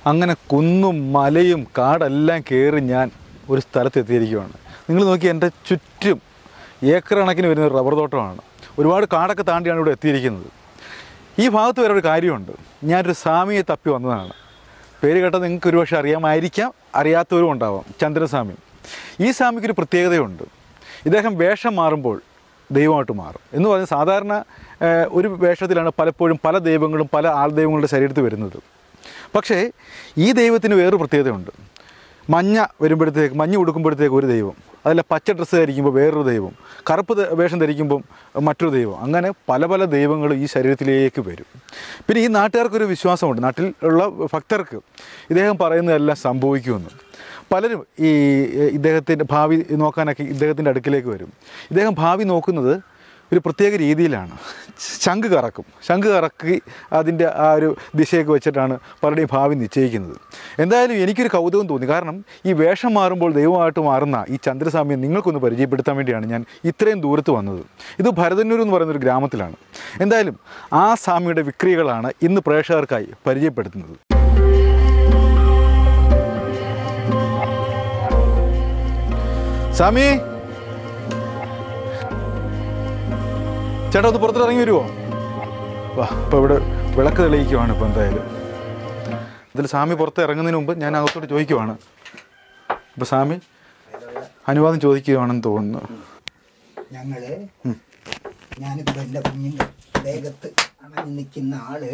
അങ്ങനെ കുന്നും മലയും കാടെല്ലാം കയറി ഞാൻ ഒരു സ്ഥലത്തെത്തിയിരിക്കുകയാണ് നിങ്ങൾ നോക്കി എൻ്റെ ചുറ്റും ഏക്കർ കണക്കിന് വരുന്ന ഒരു റബ്ബർ തോട്ടമാണ് ഒരുപാട് കാടൊക്കെ താണ്ടിയാണ് ഇവിടെ എത്തിയിരിക്കുന്നത് ഈ ഭാഗത്ത് വരെ ഒരു കാര്യമുണ്ട് ഞാനൊരു സ്വാമിയെ തപ്പി വന്നതാണ് പേര് കേട്ടത് നിങ്ങൾക്ക് ഒരുപക്ഷെ അറിയാമായിരിക്കാം അറിയാത്തവരും ഉണ്ടാവാം ചന്ദ്രസ്വാമി ഈ സ്വാമിക്കൊരു പ്രത്യേകതയുണ്ട് ഇദ്ദേഹം വേഷം മാറുമ്പോൾ ദൈവമായിട്ട് മാറും എന്ന് പറഞ്ഞാൽ സാധാരണ ഏഹ്, ഒരു വേഷത്തിലാണ് പലപ്പോഴും പല ദൈവങ്ങളും പല ആൾ ദൈവങ്ങളുടെ ശരീരത്തിൽ വരുന്നത് പക്ഷേ ഈ ദൈവത്തിന് വേറൊരു പ്രത്യേകതയുണ്ട് മഞ്ഞ വരുമ്പോഴത്തേക്ക് മഞ്ഞ ഉടുക്കുമ്പോഴത്തേക്ക് ഒരു ദൈവം അതല്ല പച്ച ഡ്രസ്സ് ധരിക്കുമ്പോൾ വേറൊരു ദൈവം കറുപ്പ് ധ- വേഷം ധരിക്കുമ്പം മറ്റൊരു ദൈവം അങ്ങനെ പല പല ദൈവങ്ങളും ഈ ശരീരത്തിലേക്ക് വരും പിന്നെ ഈ നാട്ടുകാർക്കൊരു വിശ്വാസമുണ്ട് നാട്ടിൽ ഉള്ള ഭക്തർക്ക് ഇദ്ദേഹം പറയുന്നതെല്ലാം സംഭവിക്കുമെന്ന് പലരും ഈ എ, ഇദ്ദേഹത്തിൻ്റെ ഭാവി നോക്കാനൊക്കെ ഇദ്ദേഹത്തിൻ്റെ അടുക്കിലേക്ക് വരും ഇദ്ദേഹം ഭാവി നോക്കുന്നത് ഒരു പ്രത്യേക രീതിയിലാണ് ശംഖ് കറക്കും ശംഖ് കറക്കി അതിൻ്റെ ആ ഒരു ദിശയൊക്കെ വെച്ചിട്ടാണ് പലരുടെയും ഭാവി നിശ്ചയിക്കുന്നത് എന്തായാലും എനിക്കൊരു കൗതുകം തോന്നി കാരണം ഈ വേഷം മാറുമ്പോൾ ദൈവമായിട്ട് മാറുന്ന ഈ ചന്ദ്രസ്വാമിയെ നിങ്ങൾക്കൊന്ന് പരിചയപ്പെടുത്താൻ വേണ്ടിയാണ് ഞാൻ ഇത്രയും ദൂരത്ത് വന്നത് ഇത് ഭരതന്നൂർ എന്ന് പറയുന്ന ഒരു ഗ്രാമത്തിലാണ് എന്തായാലും ആ സ്വാമിയുടെ വിക്രികളാണ് ഇന്ന് പ്രേക്ഷകർക്കായി പരിചയപ്പെടുത്തുന്നത് സ്വാമി ചേട്ടാ ഒന്ന് പുറത്തോട്ട് ഇറങ്ങി വരുമോ വാ ഇപ്പോൾ ഇവിടെ വിളക്ക് തെളിയിക്കുവാണ് ഇപ്പോൾ എന്തായാലും ഇതിൽ സ്വാമി പുറത്ത് ഇറങ്ങുന്നതിന് മുമ്പ് ഞാൻ അകത്തോട്ട് ചോദിക്കുവാണ് ഇപ്പോൾ സ്വാമി അനുവാദം ചോദിക്കുകയാണെന്ന് തോന്നുന്നു ഞങ്ങള് ഞാനിപ്പോ എന്റെ കുഞ്ഞിന്റെ ദേഹത്ത് അണഞ്ഞു നിൽക്കുന്ന ആള്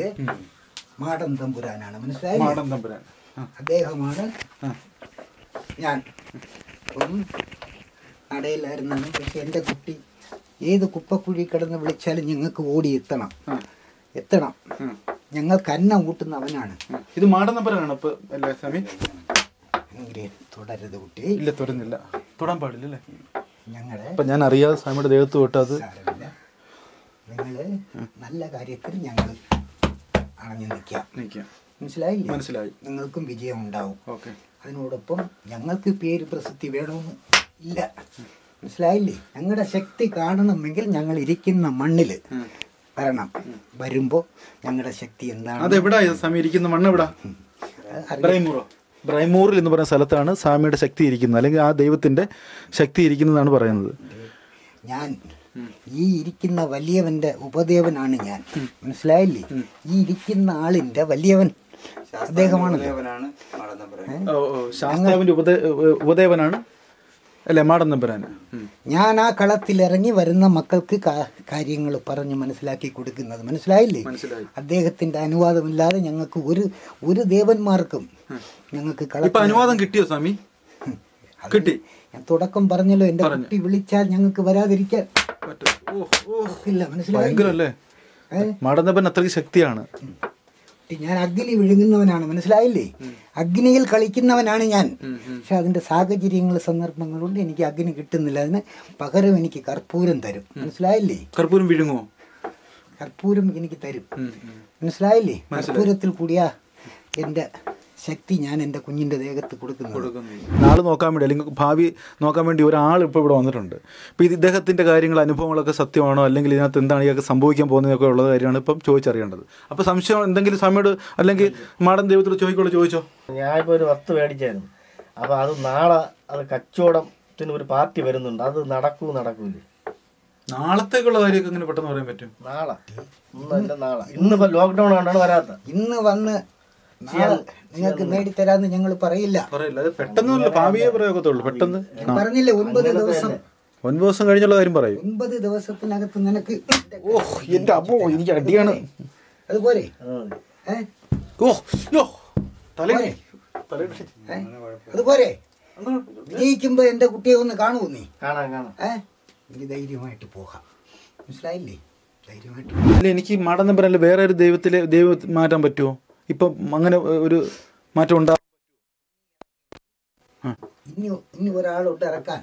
മാടൻ തമ്പുരാനാണ് മനസ്സിലായി മാടൻ തമ്പുരാൻ ആ, അദ്ദേഹമാണ് ആ. ഞാൻ അപ്പം നടയിലായിരുന്നാണ് പക്ഷെ എൻ്റെ കുട്ടി ഏത് കുപ്പക്കുഴി കിടന്ന് വിളിച്ചാലും ഞങ്ങൾക്ക് ഓടി എത്തണം ആ. എത്തണം ഉം. ഞങ്ങൾക്ക് അന്നം കൂട്ടുന്നവനാണ് ആ. ഇത് മാടൻ തമ്പുരാനാണ് ഇപ്പോൾ അല്ലേ സ്വാമി ഇങ്ങനെ തുടരുത് കുട്ടി ഇല്ല തുറന്നില്ല തൊടാൻ പാടില്ല അല്ലേ ഞങ്ങള് അപ്പം ഞാൻ അറിയാതെ സ്വാമിയുടെ ദേഹത്ത് തൊട്ട് അത് സാരമില്ല നിങ്ങള് നല്ല കാര്യത്തിൽ ഞങ്ങൾ അണഞ്ഞു നിൽക്കാം നിൽക്കാം മനസ്സിലായില്ലേ മനസ്സിലായി നിങ്ങൾക്കും വിജയം ഉണ്ടാവും ഓക്കെ അതിനോടൊപ്പം ഞങ്ങൾക്ക് പേര് പ്രസിദ്ധി വേണമെന്ന് ഇല്ല മനസ്സിലായില്ലേ ഞങ്ങളുടെ ശക്തി കാണണമെങ്കിൽ ഞങ്ങൾ ഇരിക്കുന്ന മണ്ണിൽ വരണം വരുമ്പോൾ ഞങ്ങളുടെ ശക്തി എന്താണ് അതെവിടാ സ്വാമി ഇരിക്കുന്ന മണ്ണ് എവിടാ ബ്രൈമൂറോ ബ്രൈമൂറിൽ എന്ന് പറയുന്ന സ്ഥലത്താണ് സ്വാമിയുടെ ശക്തി ഇരിക്കുന്നത് അല്ലെങ്കിൽ ആ ദൈവത്തിന്റെ ശക്തി ഇരിക്കുന്നതാണ് പറയുന്നത് ഞാൻ ഈ ഇരിക്കുന്ന വലിയവന്റെ ഉപദേവനാണ് ഞാൻ മനസ്സിലായില്ലേ ഈ ഇരിക്കുന്ന ആളിന്റെ വലിയവൻ അദ്ദേഹമാണല്ലോ ഓ, ഓ, ശാസ്താവിന്റെ ഉപദേ ഉപദേവനാണ് അല്ലേ മാടൻ തമ്പുരാൻ ഞാൻ ആ കളത്തിലിറങ്ങി വരുന്ന മക്കൾക്ക് കാര്യങ്ങൾ പറഞ്ഞ് മനസ്സിലാക്കി കൊടുക്കുന്നത് മനസ്സിലായില്ലേ മനസ്സിലായി അദ്ദേഹത്തിന്റെ അനുവാദമില്ലാതെ ഞങ്ങൾക്ക് ഒരു ഒരു ദേവന്മാർക്കും ഞങ്ങൾക്ക് ഇപ്പൊ കളത്തിൽ അനുവാദം കിട്ടിയോ സ്വാമി കിട്ടി ഞാൻ തുടക്കം പറഞ്ഞല്ലോ എന്റെ കുട്ടി വിളിച്ചാൽ ഞങ്ങൾക്ക് വരാതിരിക്കാൻ പറ്റും. ഓ, ഓ, ഇല്ല മനസ്സിലായി ഭയങ്കരല്ലേ മാടൻ തമ്പൻ അത്രയ്ക്ക് ശക്തിയാണ് ഞാൻ അഗ്നി വിഴുങ്ങുന്നവനാണ് മനസ്സിലായില്ലേ അഗ്നിയിൽ കളിക്കുന്നവനാണ് ഞാൻ പക്ഷെ അതിന്റെ സാഹചര്യങ്ങൾ സന്ദർഭങ്ങളുണ്ട് എനിക്ക് അഗ്നി കിട്ടുന്നില്ല അതിന് പകരം എനിക്ക് കർപ്പൂരം തരും മനസ്സിലായില്ലേ കർപ്പൂരം വിഴുങ്ങോ കർപ്പൂരം എനിക്ക് തരും മനസ്സിലായില്ലേ കർപ്പൂരത്തിൽ കൂടിയാ എൻ്റെ ശക്തി ഞാൻ എൻ്റെ കുഞ്ഞിൻ്റെ ദേഹത്ത് കൊടുക്കുന്നത് നാളെ നോക്കാൻ വേണ്ടി അല്ലെങ്കിൽ ഭാവി നോക്കാൻ വേണ്ടി ഒരാൾ ഇപ്പോൾ ഇവിടെ വന്നിട്ടുണ്ട് ഇപ്പോൾ ഇത് ഇദ്ദേഹത്തിൻ്റെ കാര്യങ്ങൾ അനുഭവങ്ങളൊക്കെ സത്യമാണോ അല്ലെങ്കിൽ ഇതിനകത്ത് എന്താണ് ഇയാൾക്ക് സംഭവിക്കാൻ പോകുന്നതൊക്കെ ഉള്ള കാര്യമാണ് ഇപ്പം ചോദിച്ചറിയേണ്ടത് അപ്പോൾ സംശയം എന്തെങ്കിലും സ്വാമിയോട് അല്ലെങ്കിൽ മാടൻ ദൈവത്തോട് ചോദിക്കുള്ളൂ ചോദിച്ചോ ഞാനിപ്പോൾ ഒരു വസ്തു മേടിച്ചായിരുന്നു അപ്പോൾ അത് നാളെ അത് കച്ചവടത്തിന് ഒരു പാർട്ടി വരുന്നുണ്ട് അത് നടക്കൂ നടക്കൂലേ നാളത്തേക്കുള്ള കാര്യമൊക്കെ ഇങ്ങനെ പെട്ടെന്ന് പറയാൻ പറ്റും നാളെ ഇന്നല്ല നാളെ ഇന്നിപ്പോൾ ലോക്ക്ഡൗൺ കൊണ്ടാണ് വരാത്ത ഇന്ന് വന്ന് നാളെ നിങ്ങൾക്ക് നേടിത്തരാന്ന് ഞങ്ങൾ പറയില്ല പറയില്ല അത് പെട്ടെന്നല്ല ഭാവിയെ പറയത്തുള്ളൂ പെട്ടെന്ന് ഞാൻ പറഞ്ഞില്ലേ ഒൻപത് ദിവസം ഒൻപത് ദിവസം കഴിഞ്ഞുള്ള കാര്യം പറയും ഒൻപത് ദിവസത്തിനകത്ത് നിനക്ക് ഓ എൻ്റെ അപ്പോ എനിക്ക് അടിയാണ് അതുപോലെ ഏ? ഓ യോ തല പോരെ? ഏ? അതുപോലെ ജയിക്കുമ്പോ എന്റെ കുട്ടിയെ ഒന്ന് കാണുമോ നീ കാണാം കാണാം ഏ എനിക്ക് ധൈര്യമായിട്ട് പോകാം മനസ്സിലായില്ലേ ധൈര്യമായിട്ട് അല്ല എനിക്ക് മാടൻ നമ്പരല്ല വേറെ ഒരു ദൈവത്തിലെ ദൈവം മാറ്റാൻ പറ്റുമോ ഇപ്പം അങ്ങനെ ഒരു മാറ്റം ഉണ്ടാ ഇനി ഇനി ഒരാളോട്ട് ഇറക്കാൻ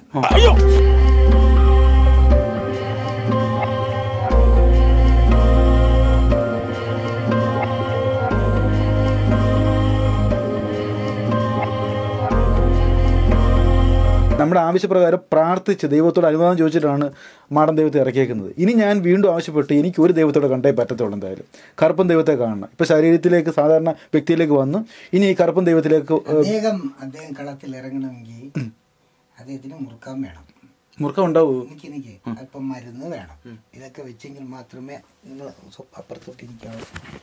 നമ്മുടെ ആവശ്യപ്രകാരം പ്രാർത്ഥിച്ച് ദൈവത്തോട് അനുവാദം ചോദിച്ചിട്ടാണ് മാടൻ ദൈവത്തെ ഇറക്കിയേക്കുന്നത് ഇനി ഞാൻ വീണ്ടും ആവശ്യപ്പെട്ട് എനിക്ക് ഒരു ദൈവത്തോടെ കണ്ടേ പറ്റത്തുള്ളൂ എന്തായാലും കറുപ്പൻ ദൈവത്തെ കാണണം ഇപ്പോൾ ശരീരത്തിലേക്ക് സാധാരണ വ്യക്തിയിലേക്ക് വന്നു ഇനി ഈ കറുപ്പൻ ദൈവത്തിലേക്ക് ഏഹ്, അദ്ദേഹം അദ്ദേഹം കളത്തിൽ ഇറങ്ങണമെങ്കിൽ അദ്ദേഹത്തിന് മുറുക്കാൻ വേണം മുറുക്കം ഉണ്ടാവുമോ എനിക്ക് എനിക്ക് അല്പം മരുന്ന് വേണം ഇതൊക്കെ വെച്ചെങ്കിൽ മാത്രമേ നിങ്ങൾ സ്വ- അപ്പുറത്തോട്ട് ഇരിക്കാവൂ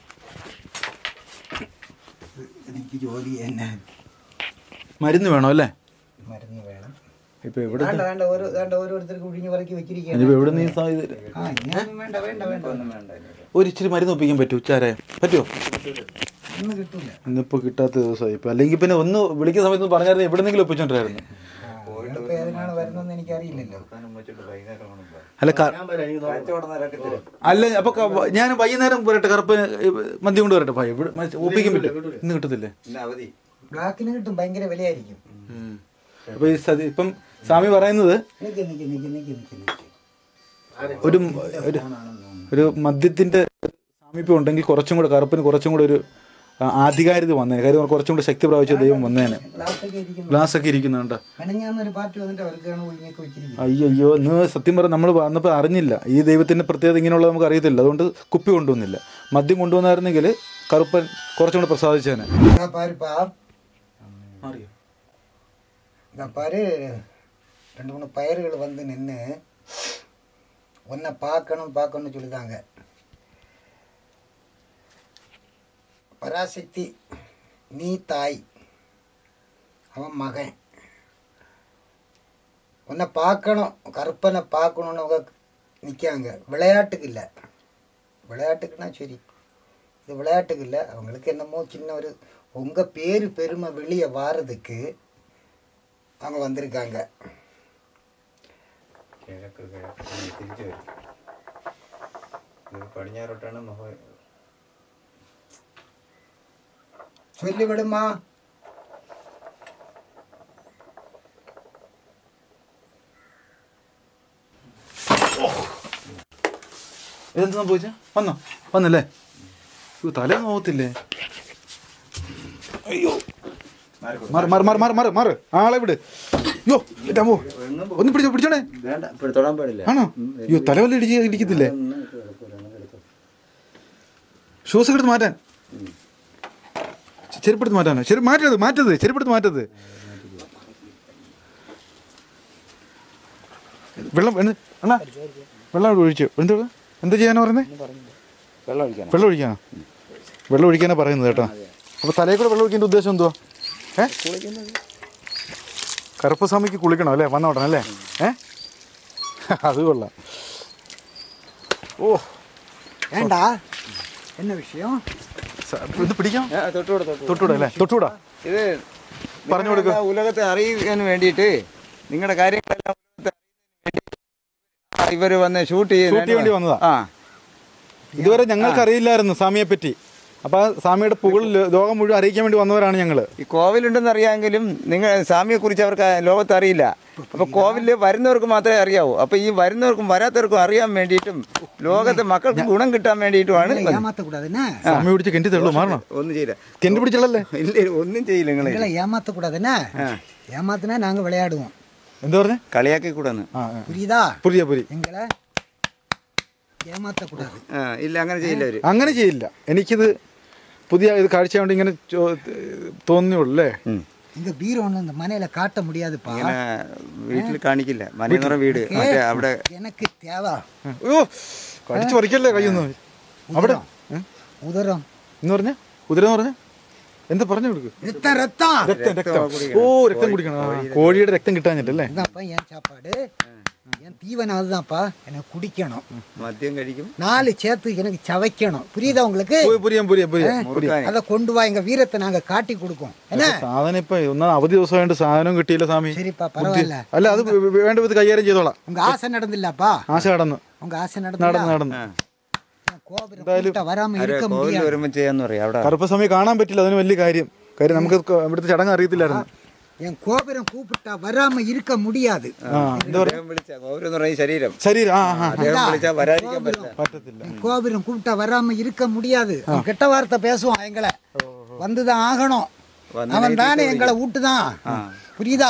എനിക്ക് ജോലി തന്നെ മരുന്ന് വേണോ അല്ലേ മരുന്ന് വേണം ഇപ്പോൾ എവിടെ വേണ്ട വേണ്ട ഓരോ വേണ്ട ഓരോരുത്തർക്ക് ഒഴിഞ്ഞു പറക്കി വെച്ചിരിക്കുകയാണ് ഇനിയിപ്പോൾ എവിടെ നീ സാ- ഇത് ആ ഇങ്ങനെയൊന്നും വേണ്ട വേണ്ട വേണ്ട ഒന്നും വേണ്ട ഒരു ഇച്ചിരി മരുന്ന് ഒപ്പിക്കാൻ പറ്റുമോ ചാരായ പറ്റുമോ ഒന്നും കിട്ടൂല ഇന്നിപ്പോൾ കിട്ടാത്ത ദിവസമായി ഇപ്പോൾ അല്ലെങ്കിൽ പിന്നെ ഒന്ന് വിളിക്കുന്ന സമയത്ത് പറഞ്ഞായിരുന്നു എവിടെന്നെങ്കിലും ഒപ്പിച്ചോണ്ടായിരുന്നു ഇപ്പൊ ഏതിനാണ് വരുന്നതെന്ന് എനിക്കറിയില്ലല്ലോ അല്ല ക- ഞാൻ പറയാം എനിക്ക് തോന്നുന്നു. അല്ല അപ്പൊ ക- ഞാൻ വൈകുന്നേരം വരട്ടെ കറുപ്പ് മദ്യം കൊണ്ട് വരട്ടെ ഭായി ഇവിടെ മ- ഒപ്പിക്കാൻ പറ്റും ഇന്ന് കിട്ടത്തില്ലേ ബ്ലാക്കിന് കിട്ടും ഭയങ്കര വിലയായിരിക്കും അപ്പൊ ഈ സതി ഇപ്പം സ്വാമി പറയുന്നത് നിക്ക് നിക്ക് നിക്ക് നിക്ക് നിക്ക് നിക്ക് ഒരു ഒരു ഒരു മദ്യത്തിന്റെ സാമീപ്യം ഉണ്ടെങ്കിൽ കുറച്ചും കൂടെ കറുപ്പിന് കുറച്ചും കൂടെ ഒരു ആ, ആധികാരികത വന്നേനെ കാര്യം കുറച്ചും കൂടെ ശക്തി പ്രാപിച്ച ദൈവം വന്നേനെ ഗ്ലാസ്സൊക്കെ ഇരിക്കുന്നു ഗ്ലാസ് ഒക്കെ ഇരിക്കുന്നുണ്ട് മെനഞ്ഞാന്നൊരു പാർട്ടി വന്നിട്ട് അവർക്കാണ് ഒഴിഞ്ഞൊക്കെ വെച്ചിരിക്കുന്നത് അയ്യോ അയ്യോ ഇന്ന് സത്യം പറഞ്ഞാൽ നമ്മൾ വന്നപ്പോൾ അറിഞ്ഞില്ല ഈ ദൈവത്തിന്റെ പ്രത്യേകത ഇങ്ങനെയുള്ളത് നമുക്ക് അറിയത്തില്ല അതുകൊണ്ട് കുപ്പി കൊണ്ടുവന്നില്ല മദ്യം കൊണ്ടുവന്നായിരുന്നെങ്കിൽ കറുപ്പൻ കുറച്ചും കൂടെ പ്രസാദിച്ചേനെ இதா பாருப்பா இதா பாரு ரெண்டு மூணு பயிர்கள் வந்து நின்று உன்னை பார்க்கணும் பார்க்கணும்னு சொல்லிதாங்க பராசக்தி நீ தாய் அவன் மகன் உன்னை பார்க்கணும் கருப்பனை பார்க்கணுன்னு அவங்க நிற்காங்க விளையாட்டுக்கு இல்லை விளையாட்டுக்குன்னா சரி இது விளையாட்டுக்கு இல்லை அவங்களுக்கு என்னமோ சின்ன ஒரு உங்கள் பேர் பெருமை வெளியே வாரதுக்கு அவங்க வந்திருக்காங்க കിഴക്ക് കിഴക്ക് ഇനി തിരിച്ചു വരും ഇത് പടിഞ്ഞാറോട്ടാണ് മുഖ சொல்லி விடுமா ഇതെന്താ സംഭവിച്ച വന്നോ വന്നല്ലേ അയ്യോ, തല നോക്കത്തില്ലേ അയ്യോ മാറ് മാറ് മാറ് മാറ് മാറ് മാറ് ആളെ വിട് അയ്യോ എന്റെ അമ്മോ ഒന്ന് പിടിച്ചോ പിടിച്ചോണേ വേണ്ട ഇപ്പോൾ തൊടാൻ പാടില്ല ആണോ അയ്യോ തലവല്ല ഇടിച്ച് ഇടിക്കത്തില്ലേ ഷൂസ് എടുത്ത് മാറ്റാൻ ചെരുപ്പെടുത്ത് മാറ്റാനോ ചെരു മാറ്റത് മാറ്റത് ചെരുപ്പെടുത്ത് മാറ്റത് വെള്ളം എന്ത്- അണ്ണാ വെള്ളം അവിടെ ഒഴിച്ചു എന്താ എന്താ ചെയ്യാനാ പറയുന്നത് വെള്ളം ഒഴിക്കണം വെള്ളം ഒഴിക്കാനോ വെള്ളം ഒഴിക്കാനാ പറയുന്നത് കേട്ടോ അപ്പോൾ തലയിൽ കൂടെ വെള്ളം ഒഴിക്കേണ്ട ഉദ്ദേശം എന്തുവാ ഏ കറുപ്പ് സ്വാമിക്ക് കുളിക്കണം അല്ലേ വന്ന ഉടനെ അല്ലേ ഏ അത് കൊള്ളാം ഓ ஏண்டா என்ன விஷயம் സ- ഇത് പിടിക്കാം തൊട്ടുകൂടെ തൊട്ടു തൊട്ടൂടാ അല്ലേ തൊട്ടൂടാ ഇത് പറഞ്ഞു കൊടുക്ക്. നിങ്ങളെല്ലാം ഉലകത്തെ അറിയിക്കാൻ വേണ്ടിയിട്ട് നിങ്ങളുടെ കാര്യങ്ങളെല്ലാം ഉലകത്തെ അറിയുന്നതിന് വേണ്ടി ഇവര് വന്ന് ഷൂട്ട് ഷൂട്ട് ചെയ്യാൻ വേണ്ടി വന്നതാ. ആ ഇതുവരെ ഞങ്ങൾക്ക് അറിയില്ലായിരുന്നു സ്വാമിയെ പറ്റി അപ്പോൾ ആ സ്വാമിയുടെ പുകളിൽ ലോകം മുഴുവൻ അറിയിക്കാൻ വേണ്ടി വന്നവരാണ് ഞങ്ങൾ ഈ കോവിലുണ്ടെന്ന് അറിയാമെങ്കിലും നിങ്ങൾ സ്വാമിയെ കുറിച്ച് അവർക്ക് ലോകത്ത് അറിയില്ല അപ്പൊ കോവിലിൽ വരുന്നവർക്ക് മാത്രമേ അറിയാവൂ അപ്പൊ ഈ വരുന്നവർക്കും വരാത്തവർക്കും അറിയാൻ വേണ്ടിയിട്ടും ലോകത്തെ മക്കൾക്ക് ഗുണം കിട്ടാൻ വേണ്ടിയിട്ടുമാണ് വന്നത്. ஏமாத்தக்கூடாது என்ன സ്വാമി പിടിച്ച് കെണ്ടി തള്ളു മാറണം ഒന്നും ചെയ്യില്ല കെണ്ടി പിടിച്ചല്ലേ ഇല്ല ഒന്നും ചെയ്യില്ല നിങ്ങളെ எங்களை ஏமாத்தக்கூடாது என்ன ஏமாத்தினா நாங்கள் விளையாடுவோம் എന്താ പറഞ്ഞേ കളിയാക്കി കൂടാന്ന് ആ ആ. புரியுதா പുരിയ പുരി எங்களை ஏமாத்தக்கூடாது ആ ഇല്ല അങ്ങനെ ചെയ്യില്ല അവര് അങ്ങനെ ചെയ്യില്ല എനിക്കിത് പുതിയ ഇത് കാഴ്ച ഇങ്ങനെ ചോ- തോന്നിയുള്ളൂ അല്ലേ எங்க பீரோ ஒன்று இந்த மனையில காட்ட முடியாதுப்பா ഇങ്ങനെ വീട്ടിൽ കാണിക്കില്ല മനീന്നുറ വീട് മറ്റേ അവിടെ எனக்கு தேவை അയ്യോ കടിച്ചു പറിക്കല്ലേ കയ്യൊന്ന് അവിടെ ഏ? உதரம் എന്ന് പറഞ്ഞ കുതിര എന്ന് പറഞ്ഞ എന്താ പറഞ്ഞു കൊടുക്ക് ரத்தம் ரத்தம் രക്തം രക്തം ഓ രക്തം കുടിക്കണം ആ, കോഴിയുടെ രക്തം കിട്ടാഞ്ഞിട്ടല്ലേ இதுதான்ப்பா என் சாப்பாடு என் தீவனம் அதுதான்ப்பா எனக்கு குடிக்கணும் മദ്യം കഴിക്കും நாலு சேர்த்து எனக்கு சவைக்கணும் புரியுதா உங்களுக்கு പോയി പുരിയാൻ പുരിയാൻ പുരിയാൻ മുറുക്കാൻ அதை கொண்டு வா எங்க வீரத்தை நாங்க காட்டி கொடுப்போம் என்ன സാധനം ഇപ്പൊ ഒന്നാം അവധി ദിവസമായിട്ട് സാധനം കിട്ടിയില്ല സ്വാമി சரிப்பா പரവായില്ല അല്ല അത് വേ- വേ- വേണ്ട വിധത്തിൽ കൈകാര്യം ചെയ്തോളാം உங்க ஆசை நடந்தில்லப்பா ആശ കടന്നു உங்க ஆசை നടന്നു நடந்து നടന്നു கோபுரம் கூப்பிட்டா வராம ആരോ இருக்க കോവിൽ முடியாது വരുമ്പോൾ ചെയ്യാന്ന് പറയാം അവിടെ കറുപ്പ സമയം കാണാൻ പറ്റില്ല അതിന് വലിയ കാര്യം കാര്യം നമുക്ക് ക- ഇവിടുത്തെ ചടങ്ങ് അറിയത്തില്ലായിരുന്നു என் கோபுரம் கூப்பிட்டா வராம இருக்க முடியாது ആ എന്താ പറയാ അദ്ദേഹം വിളിച്ച കോവിൽ എന്ന് പറയുന്ന ശരീരം ശരീരം ആ ആ അദ്ദേഹം വിളിച്ചാൽ വരാതിരിക്കാൻ പറ്റില്ല പറ്റത്തില്ല என் கோபுரம் கூப்பிட்டா வராம இருக்க முடியாது அவன் கெட்ட வார்த்தை பேசுவான் எங்களை வந்துதான் ஆகணும் வந்து அவன் தானே எங்களை ஊட்டுதான் புரியுதா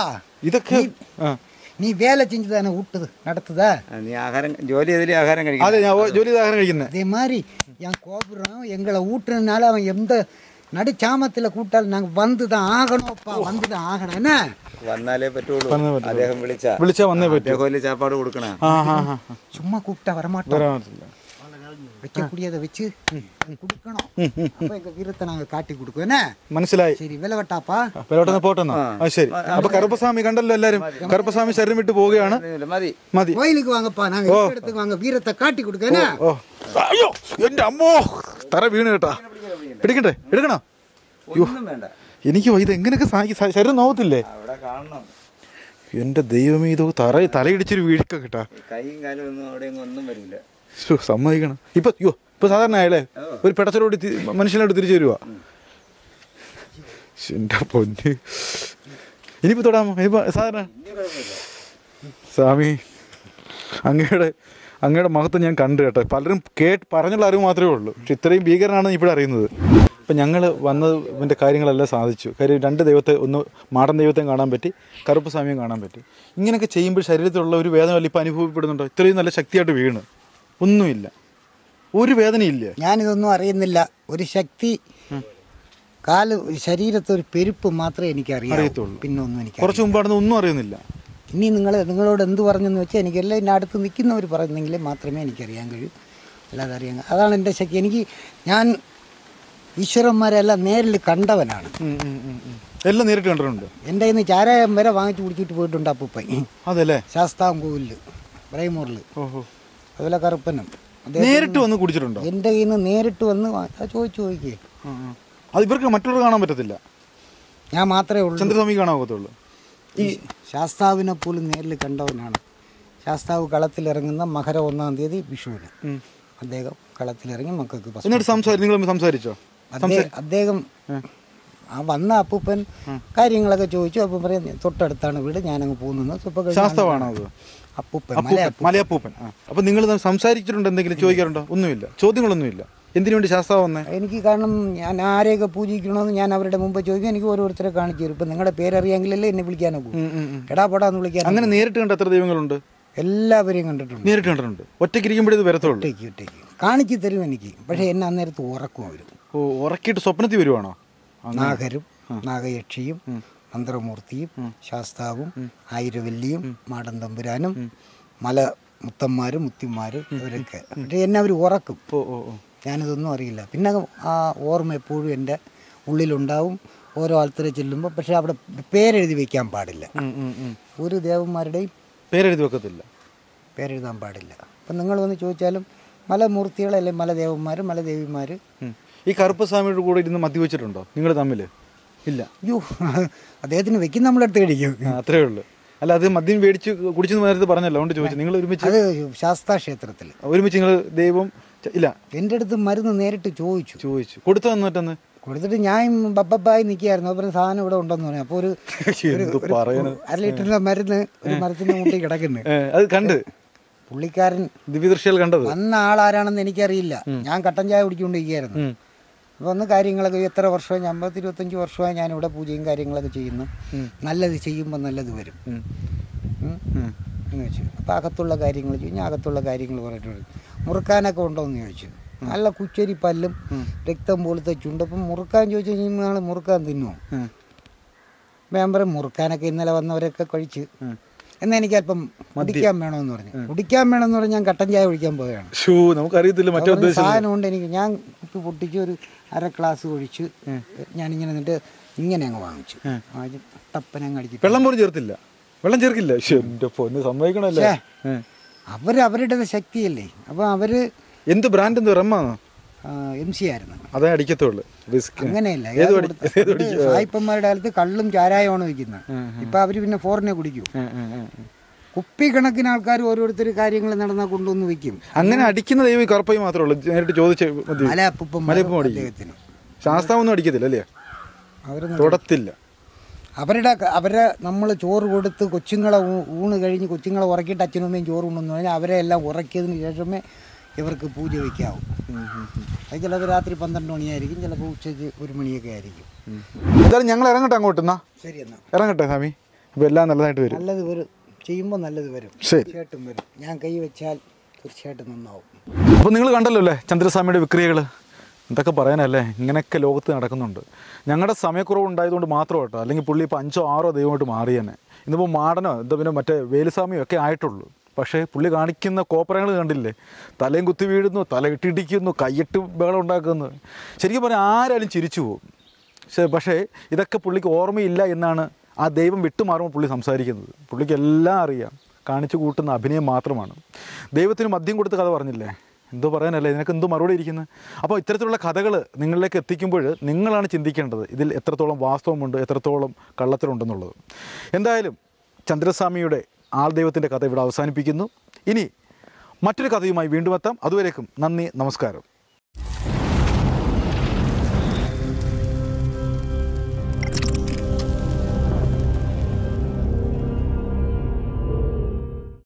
ഇതൊക്കെ ആ நீ வேலை செஞ்சு தானே விட்டுது நடத்துதா നീ ആഹാരം ജോലി ചെയ്തില്ലേ ആഹാരം കഴിക്കും അതെ ഞാൻ ഓ- ജോലി ചെയ്ത് ആഹാരം കഴിക്കുന്നത് அதே மாதிரி என் கோபுரம் எங்களை ஊட்டுறதுனால அவன் எந்த நடுச்சாமத்தில் கூட்டாலும் நாங்கள் வந்து தான் ஆகணும்ப்பா வந்து தான் ஆகணும் என்ன വന്നാലേ പറ്റുള്ളൂ വന്നേ പറ്റുള്ളൂ. അദ്ദേഹം വിളിച്ച വിളിച്ചാൽ വന്നേ പറ്റൂ അദ്ദേഹം ചാപ്പാട് കൊടുക്കണ ആ ആ ആ சும்மா கூப்பிட்டா வரமாட்டோம் വരാൻ പറ്റില്ല வைக்கக்கூடியதை வச்சு கொடுக்கணும் அப்போ எங்கள் வீரத்தை நாங்கள் காட்டி கொடுக்குவோம் என்ன മനസ്സിലായി சரி விலை வெட்டாப்பா പെരോട്ടെന്ന് പോട്ടെന്നാ ആ ശരി അപ്പൊ കറുപ്പസ്വാമി കണ്ടല്ലോ എല്ലാരും കറുപ്പസ്വാമി ശരീരം വിട്ട് പോവുകയാണ് മതി മതി கோயிலுக்கு வாங்கப்பா நாங்கள் இருக்கிற இடத்துக்கு வாங்க வீரத்தை காட்டி கொடுக்க என்ன ഓ അയ്യോ എന്റെ അമ്മോ തറ വീണ് കേട്ടാ എടുക്കട്ടെ എടുക്കണോ ഒന്നും വേണ്ട എനിക്ക് ഇത് എങ്ങനെയൊക്കെ സാധിക്കും സ- ശരീരം നോക്കത്തില്ലേ അവിടെ കാണണം എന്റെ ദൈവമേ ഇത് തറ തലയിടിച്ചൊരു വീഴ്ക്ക കേട്ടാ കൈയും കാലും ഒന്നും അവിടെ ഒന്നും വരില്ല ശ്ശോ, സമ്മതിക്കണം ഇപ്പൊ അയ്യോ ഇപ്പൊ സാധാരണ ആയല്ലേ ഒരു പെടച്ചലോട് മനുഷ്യനോട് തിരിച്ചു വരുവാ ശ്ശെ, എന്റെ പൊന്ന് ഇനിയിപ്പോ തൊടാമോ ഇനിയിപ്പോ സാധാരണ സ്വാമി അങ്ങയുടെ അങ്ങയുടെ മഹത്വം ഞാൻ കണ്ടു കേട്ടോ പലരും കേട്ട് പറഞ്ഞുള്ള അറിവ് മാത്രമേ ഉള്ളൂ പക്ഷെ ഇത്രയും ഭീകരനാണെന്ന് ഇപ്പോഴും അറിയുന്നത് ഇപ്പം ഞങ്ങൾ വന്നത് ഇവൻ്റെ കാര്യങ്ങളെല്ലാം സാധിച്ചു കാര്യം രണ്ട് ദൈവത്തെ ഒന്ന് മാടൻ ദൈവത്തെയും കാണാൻ പറ്റി കറുപ്പ് സ്വാമിയും കാണാൻ പറ്റി ഇങ്ങനെയൊക്കെ ചെയ്യുമ്പോൾ ശരീരത്തിലുള്ള ഒരു വേദന വല്ല ഇപ്പം അനുഭവപ്പെടുന്നുണ്ടോ ഇത്രയും നല്ല ശക്തിയായിട്ട് വീണ് ഒന്നുമില്ല ഒരു വേദനയില്ല ഞാനിതൊന്നും അറിയുന്നില്ല ഒരു ശക്തി കാല് ശരീരത്തെ ഒരു പെരുപ്പ് മാത്രമേ എനിക്ക് അറിയത്തുള്ളൂ. പിന്നെ ഒന്നും എനിക്ക് കുറച്ച് മുമ്പാണെന്ന് ഒന്നും അറിയുന്നില്ല ഇനി നിങ്ങൾ നിങ്ങളോട് എന്ത് പറഞ്ഞെന്ന് വെച്ചാൽ എനിക്കെല്ലാം ഇതിൻ്റെ അടുത്ത് നിൽക്കുന്നവർ പറയുന്നെങ്കിൽ മാത്രമേ എനിക്കറിയാൻ കഴിയൂ അല്ലാതെ അറിയാൻ കഴി- അതാണ് എൻ്റെ ശക്തി എനിക്ക് ഞാൻ ഈശ്വരന്മാരെല്ലാം നേരിൽ കണ്ടവനാണ് ഉം, ഉം, ഉം, ഉം. എല്ലാം നേരിട്ട് കണ്ടിട്ടുണ്ട് എൻ്റെ കയ്യിൽ നിന്ന് ചാരായം വരെ വാങ്ങിച്ചു കുടിച്ചിട്ട് പോയിട്ടുണ്ട് അപ്പൂപ്പൻ അതല്ലേ ശാസ്താം കോവിലിൽ ബ്രൈമൂറിൽ ഓഹോ അതുപോലെ കറുപ്പനും അദ്ദേഹം നേരിട്ട് വന്ന് കുടിച്ചിട്ടുണ്ടോ എൻ്റെ കയ്യിൽ നിന്ന് നേരിട്ട് വന്ന് വാ- അത് ചോദിച്ചു നോക്കിയേ ആ, ആ. അത് ഇവർക്ക് മറ്റുള്ളവർ കാണാൻ പറ്റത്തില്ല ഞാൻ മാത്രമേ ഉള്ളൂ ചന്ദ്രസ്വാമി കാണാൻ ഒക്കത്തുള്ളൂ ഈ ശാസ്താവിനെ പോലും നേരിൽ കണ്ടവനാണ് ശാസ്താവ് കളത്തിലിറങ്ങുന്ന മകര ഒന്നാം തീയതി വിഷുവിന് അദ്ദേഹം കളത്തിലിറങ്ങി മക്കൾക്ക് ഭസ്മം എന്നിട്ട് സംസാരിച്ചു നിങ്ങൾ തമ്മിൽ സംസാരിച്ചോ അദ്ദേഹം അദ്ദേഹം ആ വന്ന അപ്പൂപ്പൻ കാര്യങ്ങളൊക്കെ ചോദിച്ചു അപ്പം പറയാം തൊട്ടടുത്താണ് വീട് ഞാനങ്ങ് പോകുന്നു ഇപ്പൊ കഴിഞ്ഞ ശാസ്താവാണോ അത് അപ്പൂപ്പൻ അപ്പൂപ്പൻ, മലയപ്പൂപ്പൻ മലയപ്പൂപ്പൻ ആ. അപ്പൊ നിങ്ങൾ തമ്മിൽ സംസാരിച്ചിട്ടുണ്ട് എന്തെങ്കിലും ചോദിക്കാറുണ്ടോ ഒന്നുമില്ല ചോദ്യങ്ങളൊന്നുമില്ല എന്തിനു വേണ്ടി ശാസ്താവ് വന്നേ എനിക്ക് കാരണം ഞാൻ ആരെയൊക്കെ പൂജിക്കണമെന്ന് ഞാൻ അവരുടെ മുമ്പ് ചോദിക്കും എനിക്ക് ഓരോരുത്തരെ കാണിച്ചു തരും ഇപ്പം നിങ്ങളുടെ പേരറിയാമെങ്കിലല്ലേ എന്നെ വിളിക്കാനൊക്കൂ എടാ പോടാന്ന് വിളിക്കാൻ അങ്ങനെ നേരിട്ട് കണ്ട എത്ര ദൈവങ്ങളുണ്ട് എല്ലാവരെയും കണ്ടിട്ടുണ്ട് നേരിട്ട് കണ്ടിട്ടുണ്ട് ഒറ്റയ്ക്ക് ഇരിക്കുമ്പോഴേ ഇത് വരത്തുള്ളൂ ഒറ്റയ്ക്ക് ഒറ്റയ്ക്ക് കാണിച്ചു തരും എനിക്ക് പക്ഷേ എന്നെ അന്നേരത്ത് ഉറക്കും വരും ഓ ഉറക്കിയിട്ട് സ്വപ്നത്തിൽ വരുവാണോ നാഗരും നാഗയക്ഷിയും മന്ത്രമൂർത്തിയും ശാസ്താവും ആയിരവല്ലിയും മാടൻ തമ്പുരാനും മല മുത്തന്മാരും മുത്തിമാരും ഇവരൊക്കെ പക്ഷേ എന്നെ അവർ ഉറക്കും ഓ ഓ ഓ ഞാനിതൊന്നും അറിയില്ല പിന്നെ ആ ഓർമ്മ എപ്പോഴും എൻ്റെ ഉള്ളിലുണ്ടാവും ഓരോ ആൾക്കാരെ ചെല്ലുമ്പോൾ പക്ഷേ അവിടെ പേരെഴുതി വയ്ക്കാൻ പാടില്ല ഉം, ഉം, ഉം. ഒരു ദേവന്മാരുടെയും പേരെഴുതി വെക്കത്തില്ല പേരെഴുതാൻ പാടില്ല അപ്പം നിങ്ങൾ വന്ന് ചോദിച്ചാലും മലമൂർത്തികളല്ലേ മലദേവന്മാർ മലദേവിമാർ ഉം. ഈ കറുപ്പ് സ്വാമിയുടെ കൂടെ ഇരുന്ന് മദ്യവെച്ചിട്ടുണ്ടോ നിങ്ങൾ തമ്മിൽ ഇല്ല അയ്യോ അദ്ദേഹത്തിന് വെക്കുന്ന നമ്മളടുത്ത് കഴിക്കും ആ, അത്രേ ഉള്ളൂ അല്ല അത് മദ്യം മേടിച്ച് കുടിച്ചെന്ന് നേരത്തെ പറഞ്ഞല്ലോ അതുകൊണ്ട് ചോദിച്ചു നിങ്ങൾ ഒരുമിച്ച് അത് ശാസ്താ ക്ഷേത്രത്തിൽ ഒരുമിച്ച് നിങ്ങൾ ദൈവം ച- ഇല്ല എൻ്റെ അടുത്ത് മരുന്ന് നേരിട്ട് ചോദിച്ചു ചോദിച്ചു കൊടുത്തു തന്നിട്ടെന്ന് കൊടുത്തിട്ട് ഞാൻ ബബ്ബായി നിൽക്കുകയായിരുന്നു അപ്പോൾ സാധനം ഇവിടെ ഉണ്ടെന്ന് പറഞ്ഞു അപ്പോൾ ഒരു എന്ത് പറയണ അര ലിറ്ററിൻ്റെ മരുന്ന് ഒരു മരത്തിൻ്റെ മുട്ടിൽ കിടക്കുന്നു അത് കണ്ട് പുള്ളിക്കാരൻ ദിവ്യദൃഷ്ടികൾ കണ്ടത് വന്ന ആളാരാണെന്ന് എനിക്കറിയില്ല ഞാൻ കട്ടൻ ചായ കുടിച്ചുകൊണ്ടിരിക്കുകയായിരുന്നു ഉം. അപ്പോൾ ഒന്ന് കാര്യങ്ങളൊക്കെ എത്ര വർഷമായി ഞാൻ അമ്പത്തി ഇരുപത്തഞ്ച് വർഷമായി ഞാനിവിടെ പൂജയും കാര്യങ്ങളൊക്കെ ചെയ്യുന്നു നല്ലത് ചെയ്യുമ്പോൾ നല്ലത് വരും ഉം. ഉം. എന്ന് വെച്ചു അപ്പോൾ അകത്തുള്ള കാര്യങ്ങൾ ചോദിച്ചു ഞാൻ അകത്തുള്ള കാര്യങ്ങൾ പറഞ്ഞിട്ട് മുറുക്കാനൊക്കെ ഉണ്ടോ എന്ന് ചോദിച്ചു നല്ല കുച്ചരി പല്ലും രക്തം പോലത്തെ ചുണ്ടപ്പം മുറുക്കാൻ ചോദിച്ചു കഴിഞ്ഞാൽ മുറുക്കാൻ തിന്നുമോ ഉം. ഞാൻ പറയും മുറുക്കാനൊക്കെ ഇന്നലെ വന്നവരൊക്കെ കഴിച്ച് എന്നാൽ എനിക്ക് അല്പം കുടിക്കാൻ വേണമെന്ന് പറഞ്ഞു കുടിക്കാൻ വേണമെന്ന് പറഞ്ഞ് ഞാൻ കട്ടൻ ചായ കുടിക്കാൻ പോവുകയാണ് ഷൂ നമുക്കറിയത്തില്ല മറ്റേ അപ്പോൾ ഉദ്ദേശം സാധനം കൊണ്ട് എനിക്ക് ഞാൻ കുപ്പി പൊട്ടിച്ച് ഒരു അര ഗ്ലാസ് ഒഴിച്ച് ഞാനിങ്ങനെ നിന്നിട്ട് ഇങ്ങനെ അങ്ങ് വാങ്ങിച്ചു വാങ്ങിച്ച് ടപ്പനങ്ങ് അടിച്ചിട്ട് വെള്ളം പോലും ചേർത്തില്ല വെള്ളം ചേർക്കില്ല ശ്ശെ, എന്റെ പൊന്ന് സമ്മതിക്കണല്ലേ ശ്ശേ. ഏ. അവർ അവരുടെ ശക്തിയല്ലേ അപ്പോൾ അവർ എന്ത് ബ്രാൻഡ് എന്ത് റമ്മാണോ എം സി ആയിരുന്നു അതേ അടിക്കത്തുള്ളൂ വിസ്കി അങ്ങനെയല്ല ഏത് ഏത് അടി- കൊടുത്ത- ഏത് പണ്ട് സായിപ്പന്മാരുടെ കാലത്ത് കള്ളും ചാരായമാണ് വിൽക്കുന്നത് ഇപ്പം അവർ പിന്നെ ഫോറിനെ കുടിക്കും ഉം, ഉം, ഉം, ഉം. കുപ്പി കണക്കിന് ആൾക്കാർ ഓരോരുത്തർ കാര്യങ്ങൾ നടന്നാൽ കൊണ്ടുവന്ന് വിൽക്കും അങ്ങനെ അടിക്കുന്ന ദൈവം ഈ കറുപ്പായി മാത്രമേ ഉള്ളൂ നേരിട്ട് ചോദിച്ച മതി മലയപ്പൂപ്പം മലയപ്പം അടിക്കും അദ്ദേഹത്തിന് ശാസ്താവൊന്നും അടിക്കത്തില്ല അല്ലേ അവരൊന്നും തൊടത്തില്ല അവരുടെ അവരെ നമ്മൾ ചോറ് കൊടുത്ത് കൊച്ചുങ്ങളെ ഊ- ഊണ് കഴിഞ്ഞ് കൊച്ചുങ്ങളെ ഉറക്കിയിട്ട് അച്ഛനും അമ്മയും ചോറ് ഉണ്ടെന്ന് പറഞ്ഞാൽ അവരെ എല്ലാം ഉറക്കിയതിന് ശേഷമേ ഇവർക്ക് പൂജ വയ്ക്കാവൂ അത് ചിലപ്പോൾ രാത്രി പന്ത്രണ്ട് മണിയായിരിക്കും ചിലപ്പോൾ ഉച്ചയ്ക്ക് ഒരു മണിയൊക്കെ ആയിരിക്കും എന്തായാലും ഞങ്ങൾ ഇറങ്ങട്ടെ അങ്ങോട്ട് എന്നാ ശരി എന്നാൽ ഇറങ്ങട്ടെ സ്വാമി അപ്പോൾ എല്ലാം നല്ലതായിട്ട് വരും നല്ലത് വരും ചെയ്യുമ്പോൾ നല്ലത് വരും ശരി. തീർച്ചയായിട്ടും വരും ഞാൻ കൈ വെച്ചാൽ തീർച്ചയായിട്ടും നന്നാവും അപ്പോൾ നിങ്ങൾ കണ്ടല്ലോ അല്ലേ ചന്ദ്രസ്വാമിയുടെ വിക്രിയകൾ എന്തൊക്കെ പറയാനല്ലേ ഇങ്ങനെയൊക്കെ ലോകത്ത് നടക്കുന്നുണ്ട് ഞങ്ങളുടെ സമയക്കുറവ് ഉണ്ടായതുകൊണ്ട് മാത്രം കേട്ടോ അല്ലെങ്കിൽ പുള്ളി ഇപ്പോൾ അഞ്ചോ ആറോ ദൈവമായിട്ട് മാറി തന്നെ ഇന്നിപ്പോൾ മാടനോ എന്താ പിന്നെ മറ്റേ വേലുസ്വാമിയോ ഒക്കെ ആയിട്ടുള്ളൂ പക്ഷേ പുള്ളി കാണിക്കുന്ന കോപ്പറങ്ങൾ കണ്ടില്ലേ തലയും കുത്തി വീഴുന്നു തല ഇട്ടിടിക്കുന്നു കൈയിട്ട് ബഹളം ഉണ്ടാക്കുന്നു ശരിക്കും പറഞ്ഞാൽ ആരാലും ചിരിച്ചു പോകും പക്ഷേ പക്ഷേ ഇതൊക്കെ പുള്ളിക്ക് ഓർമ്മയില്ല എന്നാണ് ആ ദൈവം വിട്ടുമാറുമ്പോൾ പുള്ളി സംസാരിക്കുന്നത് പുള്ളിക്ക് എല്ലാം അറിയാം കാണിച്ചു കൂട്ടുന്ന അഭിനയം മാത്രമാണ് ദൈവത്തിന് മദ്യം കൊടുത്ത് കഥ പറഞ്ഞില്ലേ എന്തോ പറയാനല്ലേ ഇതിനൊക്കെ എന്തോ മറുപടി ഇരിക്കുന്നത് അപ്പോൾ ഇത്തരത്തിലുള്ള കഥകൾ നിങ്ങളിലേക്ക് എത്തിക്കുമ്പോൾ നിങ്ങളാണ് ചിന്തിക്കേണ്ടത് ഇതിൽ എത്രത്തോളം വാസ്തവമുണ്ട് എത്രത്തോളം കള്ളത്തിലുണ്ടെന്നുള്ളത് എന്തായാലും ചന്ദ്രസ്വാമിയുടെ ആൾ ദൈവത്തിൻ്റെ കഥ ഇവിടെ അവസാനിപ്പിക്കുന്നു ഇനി മറ്റൊരു കഥയുമായി വീണ്ടും എത്താം അതുവരേക്കും നന്ദി നമസ്കാരം